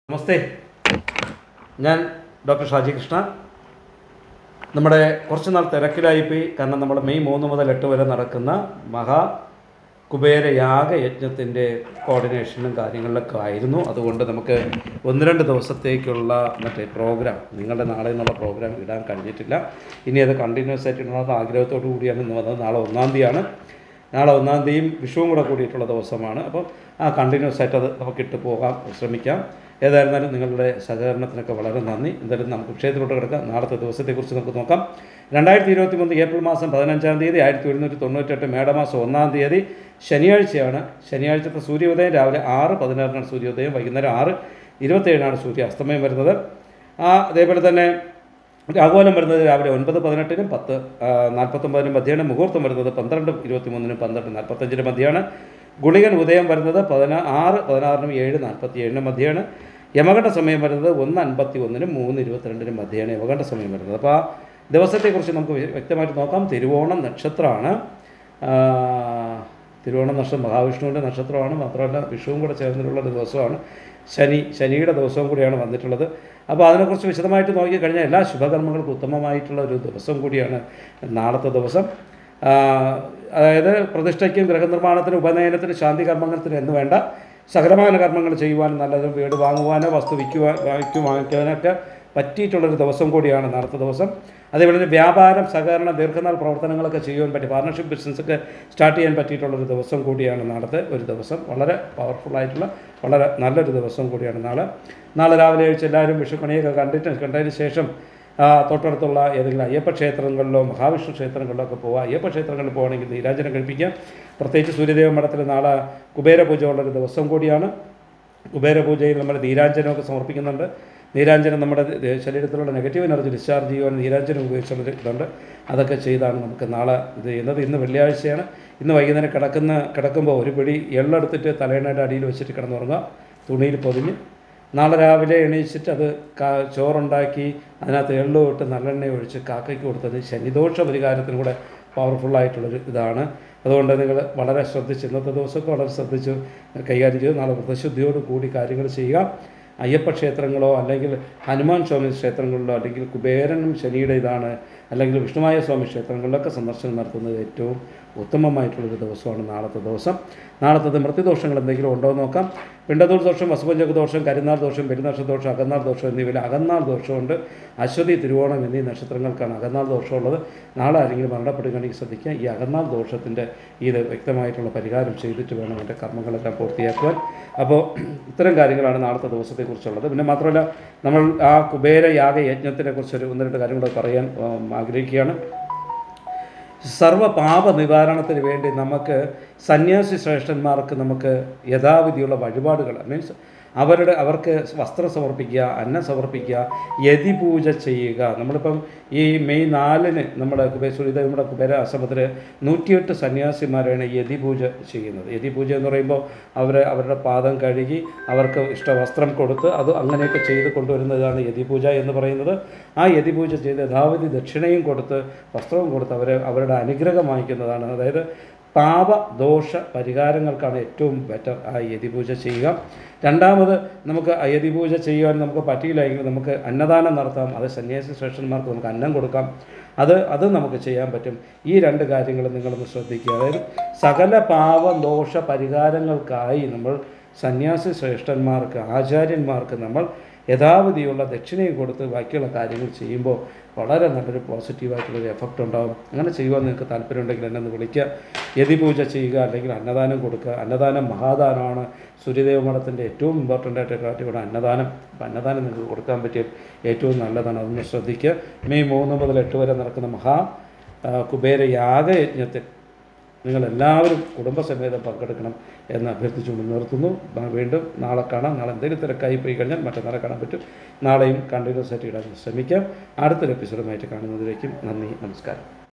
നമസ്തേ ഞാൻ ഡോക്ടർ ഷാജി കൃഷ്ണ നമ്മുടെ കുറച്ച് നാൾ തിരക്കിലായിപ്പോയി കാരണം നമ്മൾ മെയ് മൂന്ന് മുതൽ എട്ട് വരെ നടക്കുന്ന മഹാ കുബേര യാഗ യജ്ഞത്തിൻ്റെ കോർഡിനേഷനും കാര്യങ്ങളിലൊക്കെ ആയിരുന്നു അതുകൊണ്ട് നമുക്ക് ഒന്ന് രണ്ട് ദിവസത്തേക്കുള്ള മറ്റേ പ്രോഗ്രാം നിങ്ങളുടെ നാളെ നിന്നുള്ള പ്രോഗ്രാം ഇടാൻ കഴിഞ്ഞിട്ടില്ല ഇനി അത് കണ്ടിന്യൂസ് ആയിട്ട് ഇടണമെന്ന് ആഗ്രഹത്തോടു കൂടിയാണ് ഇന്ന് വന്നത് നാളെ ഒന്നാം തീയതിയാണ് നാളെ ഒന്നാം തീയതിയും വിഷുവും കൂടെ കൂടിയിട്ടുള്ള ദിവസമാണ് അപ്പം ആ കണ്ടിന്യൂസ് ആയിട്ട് അത് നമുക്ക് ഇട്ട് പോകാൻ ശ്രമിക്കാം ഏതായിരുന്നാലും നിങ്ങളുടെ സഹകരണത്തിനൊക്കെ വളരെ നന്ദി എന്തായാലും നമുക്ക് വിഷയത്തിലോട്ട് കിടക്കാം നാളത്തെ ദിവസത്തെക്കുറിച്ച് നമുക്ക് നോക്കാം രണ്ടായിരത്തി ഇരുപത്തി മൂന്ന് ഏപ്രിൽ മാസം പതിനഞ്ചാം തീയതി ആയിരത്തി ഒരുന്നൂറ്റി തൊണ്ണൂറ്റെട്ട് മേടമാസം ഒന്നാം തീയതി ശനിയാഴ്ചയാണ് ശനിയാഴ്ചത്തെ സൂര്യോദയം രാവിലെ ആറ് പതിനാറിനാണ് സൂര്യോദയം വൈകുന്നേരം ആറ് ഇരുപത്തേഴിനാണ് സൂര്യ അസ്തമയം വരുന്നത് ആ അതേപോലെ തന്നെ രാഘോലം വരുന്നത് രാവിലെ ഒൻപത് പതിനെട്ടിനും പത്ത് ആ, നാൽപ്പത്തൊമ്പതിനും മധ്യയാണ് മുഹൂർത്തം വരുന്നത് പന്ത്രണ്ട് ഇരുപത്തി മൂന്നിനും പന്ത്രണ്ട് നാൽപ്പത്തഞ്ചിനും മധ്യയാണ് ഗുളികൻ ഉദയം വരുന്നത് പതിനാ ആറ് പതിനാറിനും ഏഴ് നാൽപ്പത്തി ഏഴിനും മധ്യയാണ് യമകണ്ഠ സമയം വരുന്നത് ഒന്ന് അൻപത്തി ഒന്നിനും മൂന്ന് ഇരുപത്തിരണ്ടിനും മധ്യയാണ് യമകണ്ഠ സമയം വരുന്നത് അപ്പോൾ ആ ദിവസത്തെക്കുറിച്ച് നമുക്ക് വ്യ- വ്യക്തമായിട്ട് നോക്കാം തിരുവോണം നക്ഷത്രമാണ് ആ, തിരുവോണം നക്ഷത്രം മഹാവിഷ്ണുവിൻ്റെ നക്ഷത്രമാണ് മാത്രമല്ല വിഷുവും കൂടെ ചേർന്നിട്ടുള്ള ഒരു ദിവസമാണ് ശനി ശനിയുടെ ദിവസവും കൂടിയാണ് വന്നിട്ടുള്ളത് അപ്പോൾ അതിനെക്കുറിച്ച് വിശദമായിട്ട് നോക്കിക്കഴിഞ്ഞാൽ എല്ലാ ശുഭകർമ്മങ്ങൾക്കും ഉത്തമമായിട്ടുള്ള ഒരു ദിവസം കൂടിയാണ് നാളത്തെ ദിവസം ആ, അതായത് പ്രതിഷ്ഠയ്ക്കും ഗൃഹനിർമ്മാണത്തിനും ഉപനയനത്തിനും ശാന്തി കർമ്മങ്ങൾക്കും എന്ന് വേണ്ട സകലമാന കർമ്മങ്ങൾ ചെയ്യുവാനും നല്ലതും വീട് വാങ്ങുവാനോ വസ്തു വിൽക്കുവാൻ വാങ്ങിക്കും വാങ്ങിക്കുവാനൊക്കെ പറ്റിയിട്ടുള്ളൊരു ദിവസം കൂടിയാണ് നാളത്തെ ദിവസം അതേപോലെ തന്നെ വ്യാപാരം സഹകരണ ദീർഘനാൾ പ്രവർത്തനങ്ങളൊക്കെ ചെയ്യുവാൻ പറ്റി പാർട്ണർഷിപ്പ് ബിസിനസ്സൊക്കെ സ്റ്റാർട്ട് ചെയ്യാൻ പറ്റിയിട്ടുള്ളൊരു ദിവസം കൂടിയാണ് നാളത്തെ ഒരു ദിവസം വളരെ പവർഫുള്ളായിട്ടുള്ള വളരെ നല്ലൊരു ദിവസം കൂടിയാണ് നാളെ നാളെ രാവിലെ എഴുച്ച് എല്ലാവരും വിഷുക്കണിയൊക്കെ കണ്ടിട്ട് കണ്ടതിന് ശേഷം ആ, തൊട്ടടുത്തുള്ള ഏതെങ്കിലും അയ്യപ്പ ക്ഷേത്രങ്ങളിലോ മഹാവിഷ്ണു ക്ഷേത്രങ്ങളിലോ ഒക്കെ പോവുക അയ്യപ്പ ക്ഷേത്രങ്ങളിൽ പോകണമെങ്കിൽ നീരാഞ്ജനം കഴിപ്പിക്കാം പ്രത്യേകിച്ച് സൂര്യദേവ മഠത്തിൽ നാളെ കുബേര പൂജ ഉള്ളൊരു ദിവസം കൂടിയാണ് കുബേര പൂജയിൽ നമ്മൾ നീരാഞ്ജനമൊക്കെ സമർപ്പിക്കുന്നുണ്ട് നീരാഞ്ജനം നമ്മുടെ ദേ- ശരീരത്തിലുള്ള നെഗറ്റീവ് എനർജി ഡിസ്ചാർജ് ചെയ്യുവാൻ നീരാഞ്ജനം ഉപയോഗിച്ചുള്ള ഇതുണ്ട് അതൊക്കെ ചെയ്താണ് നമുക്ക് നാളെ ഇത് ചെയ്യുന്നത് ഇന്ന് വെള്ളിയാഴ്ചയാണ് ഇന്ന് വൈകുന്നേരം കിടക്കുന്ന കിടക്കുമ്പോൾ ഒരു പിടി എള്ളെടുത്തിട്ട് തലേണയുടെ അടിയിൽ വെച്ചിട്ട് കിടന്നുറങ്ങുക തുണിയിൽ പൊതിഞ്ഞ് നാളെ രാവിലെ എണീച്ചിട്ട് അത് കാ ചോറുണ്ടാക്കി അതിനകത്ത് എള്ളു ഇട്ട് നല്ലെണ്ണ ഒഴിച്ച് കാക്കയ്ക്ക് കൊടുത്തത് ശനിദോഷ പരിഹാരത്തിനും കൂടെ പവർഫുള്ളായിട്ടുള്ളൊരു ഇതാണ് അതുകൊണ്ട് നിങ്ങൾ വളരെ ശ്രദ്ധിച്ച് ഇന്നത്തെ ദിവസമൊക്കെ വളരെ ശ്രദ്ധിച്ച് കൈകാര്യം ചെയ്ത് നാളെ വ്രതശുദ്ധിയോട് കൂടി കാര്യങ്ങൾ ചെയ്യുക അയ്യപ്പ ക്ഷേത്രങ്ങളോ അല്ലെങ്കിൽ ഹനുമാൻ സ്വാമി ക്ഷേത്രങ്ങളിലോ അല്ലെങ്കിൽ കുബേരനും ശനിയുടെ ഇതാണ് അല്ലെങ്കിൽ വിഷ്ണുമായ സ്വാമി ക്ഷേത്രങ്ങളിലൊക്കെ സന്ദർശനം നടത്തുന്നത് ഏറ്റവും ഉത്തമമായിട്ടുള്ളൊരു ദിവസമാണ് നാളത്തെ ദിവസം നാളത്തെ മൃത്യുദോഷങ്ങൾ എന്തെങ്കിലും ഉണ്ടോ എന്ന് നോക്കാം പിണ്ടതൂർ ദോഷം വസുപഞ്ചക ദോഷം കരിനാൾ ദോഷം പെരുന്നക്ഷ ദോഷം അകന്നാൾ ദോഷം എന്നിവയിൽ അകന്നാൾ ദോഷമുണ്ട് അശ്വതി തിരുവോണം എന്നീ നക്ഷത്രങ്ങൾക്കാണ് അകന്നാൾ ദോഷമുള്ളത് നാളെ ആരെങ്കിലും മരണപ്പെടുകയാണെങ്കിൽ ശ്രദ്ധിക്കുക ഈ അകന്നാൾ ദോഷത്തിൻ്റെ ഇത് വ്യക്തമായിട്ടുള്ള പരിഹാരം ചെയ്തിട്ട് വേണം എൻ്റെ കർമ്മങ്ങളെല്ലാം പൂർത്തിയാക്കുവാൻ അപ്പോൾ ഇത്തരം കാര്യങ്ങളാണ് നാളത്തെ ദിവസത്തെക്കുറിച്ചുള്ളത് പിന്നെ മാത്രമല്ല നമ്മൾ ആ കുബേര യാഗ യജ്ഞത്തിനെ കുറിച്ചൊരു ഒന്ന് രണ്ട് കാര്യങ്ങൾ പറയാൻ ഉം, ആഗ്രഹിക്കുകയാണ് സർവ്വ പാപ നിവാരണത്തിന് വേണ്ടി നമുക്ക് സന്യാസി ശ്രേഷ്ഠന്മാർക്ക് നമുക്ക് യഥാവിധിയുള്ള വഴിപാടുകൾ മീൻസ് അവരുടെ അവർക്ക് വസ്ത്രം സമർപ്പിക്കുക അന്നം സമർപ്പിക്കുക യതിപൂജ ചെയ്യുക നമ്മളിപ്പം ഈ മെയ് നാലിന് നമ്മുടെ കുബേ സൂര്യദേവയുടെ കുബേര ആശ്രമത്തിൽ നൂറ്റിയെട്ട് സന്യാസിമാരാണ് യതിപൂജ ചെയ്യുന്നത് യതിപൂജ എന്ന് പറയുമ്പോൾ അവർ അവരുടെ പാദം കഴുകി അവർക്ക് ഇഷ്ട വസ്ത്രം കൊടുത്ത് അത് അങ്ങനെയൊക്കെ ചെയ്ത് കൊണ്ടുവരുന്നതാണ് യതിപൂജ എന്ന് പറയുന്നത് ആ യതിപൂജ ചെയ്ത് യഥാവിധി ദക്ഷിണയും കൊടുത്ത് വസ്ത്രവും കൊടുത്ത് അവരെ അവരുടെ അനുഗ്രഹം വാങ്ങിക്കുന്നതാണ് അതായത് പാപ ദോഷ പരിഹാരങ്ങൾക്കാണ് ഏറ്റവും ബെറ്റർ ആ യതിപൂജ ചെയ്യുക രണ്ടാമത് നമുക്ക് ആ യതിപൂജ ചെയ്യുവാൻ നമുക്ക് പറ്റിയില്ലെങ്കിൽ നമുക്ക് അന്നദാനം നടത്താം അത് സന്യാസി ശ്രേഷ്ഠന്മാർക്ക് നമുക്ക് അന്നം കൊടുക്കാം അത് അത് നമുക്ക് ചെയ്യാൻ പറ്റും ഈ രണ്ട് കാര്യങ്ങൾ നിങ്ങളൊന്ന് ശ്രദ്ധിക്കുക അതായത് സകല പാപ ദോഷ പരിഹാരങ്ങൾക്കായി നമ്മൾ സന്യാസി ശ്രേഷ്ഠന്മാർക്ക് ആചാര്യന്മാർക്ക് നമ്മൾ യഥാവധിയുള്ള ദക്ഷിണയും കൊടുത്ത് ബാക്കിയുള്ള കാര്യങ്ങൾ ചെയ്യുമ്പോൾ വളരെ നല്ലൊരു പോസിറ്റീവായിട്ടുള്ളൊരു എഫക്റ്റ് ഉണ്ടാകും അങ്ങനെ ചെയ്യുവാൻ നിങ്ങൾക്ക് താല്പര്യമുണ്ടെങ്കിൽ എന്നെ ഒന്ന് വിളിക്കുക യതിപൂജ ചെയ്യുക അല്ലെങ്കിൽ അന്നദാനം കൊടുക്കുക അന്നദാനം മഹാദാനമാണ് സൂര്യദേവ മഠത്തിൻ്റെ ഏറ്റവും ഇമ്പോർട്ടൻ്റ് ആയിട്ട് കാട്ടിയുടെ അന്നദാനം അപ്പം അന്നദാനം നിങ്ങൾക്ക് കൊടുക്കാൻ പറ്റിയ ഏറ്റവും നല്ലതാണ് അതൊന്ന് ശ്രദ്ധിക്കുക മെയ് മൂന്ന് മുതൽ എട്ട് വരെ നടക്കുന്ന മഹാ ആ, കുബേര യാഗയജ്ഞത്തിൽ നിങ്ങളെല്ലാവരും കുടുംബസമേതം പങ്കെടുക്കണം എന്ന് അഭ്യർത്ഥിച്ചുകൊണ്ട് നിർത്തുന്നു ബ- വീണ്ടും നാളെ കാണാം നാളെ എന്തെങ്കിലും തിരക്കായി പോയി കഴിഞ്ഞാൽ മറ്റന്നാളെ കാണാൻ പറ്റും നാളെയും കണ്ടിന്യൂസ് ആയിട്ട് ഇടാൻ ശ്രമിക്കാം അടുത്തൊരു എപ്പിസോഡുമായിട്ട് കാണുന്നതിലേക്കും നന്ദി നമസ്കാരം